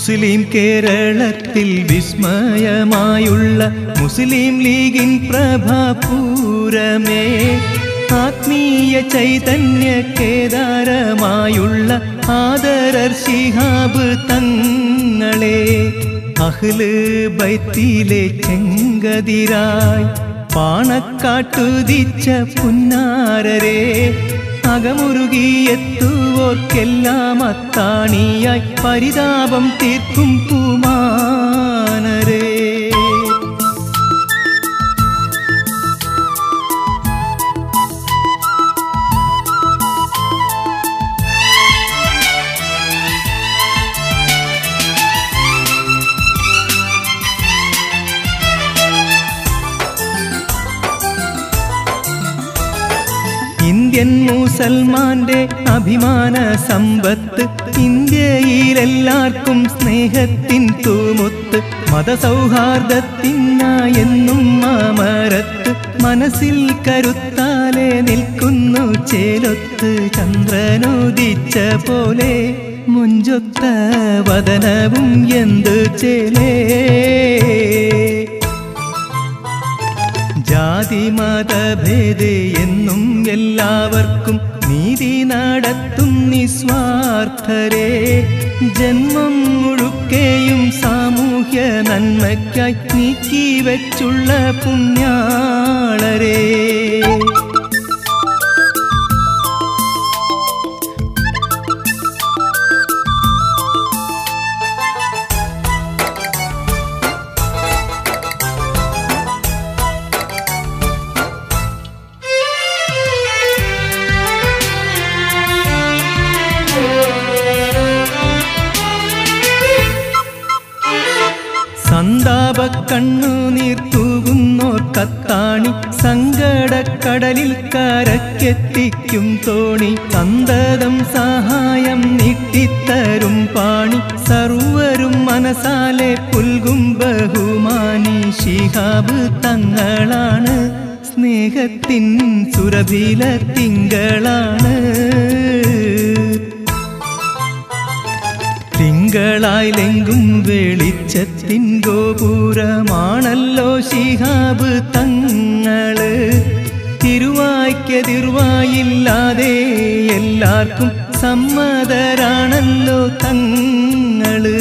മുസ്ലിം കേരളത്തിൽ വിസ്മയമായുള്ള മുസ്ലിം ലീഗിൻ പ്രഭാപൂരമേ ആത്മീയ ചൈതന്യ കേദാരമായുള്ള ആദരർ ശിഹാബ് തങ്ങളെ അഹ്ല് ബൈത്തിലെ ചെങ്കതിരായി പാണക്കാട്ടുദിച്ച പുന്നാരരെ അകമുരുകിയെത്തുവോർക്കെല്ലാം അത്താണിയായി പരിതാപം തീർക്കും കുമാനരേ ഇന്ത്യൻ മുസൽമാന്റെ അഭിമാന സമ്പത്ത് ഇന്ത്യയിലെല്ലാവർക്കും സ്നേഹത്തിൻ തൂമുത്ത് മതസൗഹാർദ്ദത്തിനായെന്നും മാമരത്ത് മനസ്സിൽ കരുത്താലെ നിൽക്കുന്നു ചേലൊത്ത് ചന്ദ്രനുദിച്ച പോലെ മുഞ്ചൊത്ത വദനവും എന്ത് ചേലേ ജാതി മതഭേദേ എന്നും എല്ലാവർക്കും നീതി നടത്തും നിസ്വാർത്ഥരെ ജന്മം മുഴുക്കെയും സാമൂഹ്യ നന്മയ്ക്കായി നീക്കി വെച്ചുള്ള പുണ്യാളരെ സന്താപ കണ്ണുനീർ തൂകുന്നോർ കത്താണി സങ്കടക്കടലിൽ കരക്കെത്തിക്കും തോണി സന്തതം സഹായം നീട്ടിത്തരും പാണി സർവരും മനസാലെ പുൽകും ബഹുമാനി ശിഹാബ് തങ്ങളാണ് സ്നേഹത്തിൻ സുരഭില തിങ്കളാണ് തിങ്കളായിലെങ്കും വെളിച്ചത്തിൻ ഗോപുരമാണല്ലോ ശിഹാബ് തങ്ങള് തിരുവായ്ക്കെതിർവായില്ലാതെ എല്ലാവർക്കും സമ്മതരാണല്ലോ തങ്ങള്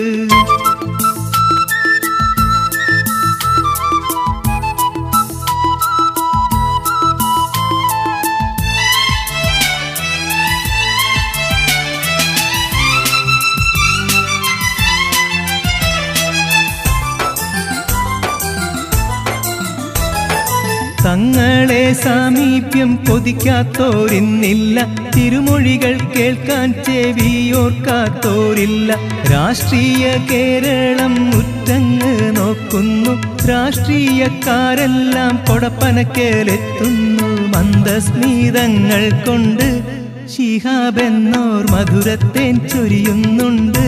തങ്ങളെ സാമീപ്യം കൊതിക്കാത്തോരിന്നില്ല തിരുമൊഴികൾ കേൾക്കാൻ ചെവിയോർക്കാത്തോരില്ല രാഷ്ട്രീയ കേരളം മുറ്റങ്ങ് നോക്കുന്നു രാഷ്ട്രീയക്കാരെല്ലാം കൊടപ്പനക്കേലെത്തുന്നു മന്ദസ്മിതങ്ങൾ കൊണ്ട് ശിഹാബെന്നോർ മധുരത്തേൻ ചൊരിയുന്നുണ്ട്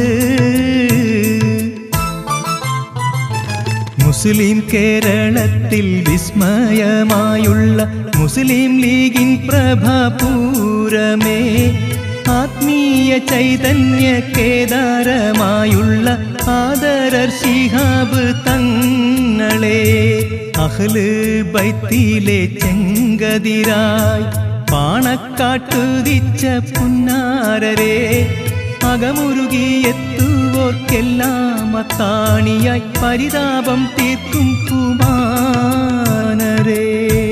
മുസ്ലിം കേരളത്തിൽ വിസ്മയമായുള്ള മുസ്ലിം ലീഗിൻ പ്രഭാപൂരമേ ആത്മീയ ചൈതന്യ കേദാരമായുള്ള ആദരർ ശിഹാബ് തങ്ങളെ അഹ്ല് ബൈത്തിലെ ചെങ്കതിരായി പാണക്കാട്ടുദിച്ച പുന്നാരരെ അകമുരുകിയെത്തുവോർക്കെല്ലാം അത്താണിയായി പരിതാപം തീർക്കും കുമാനരേ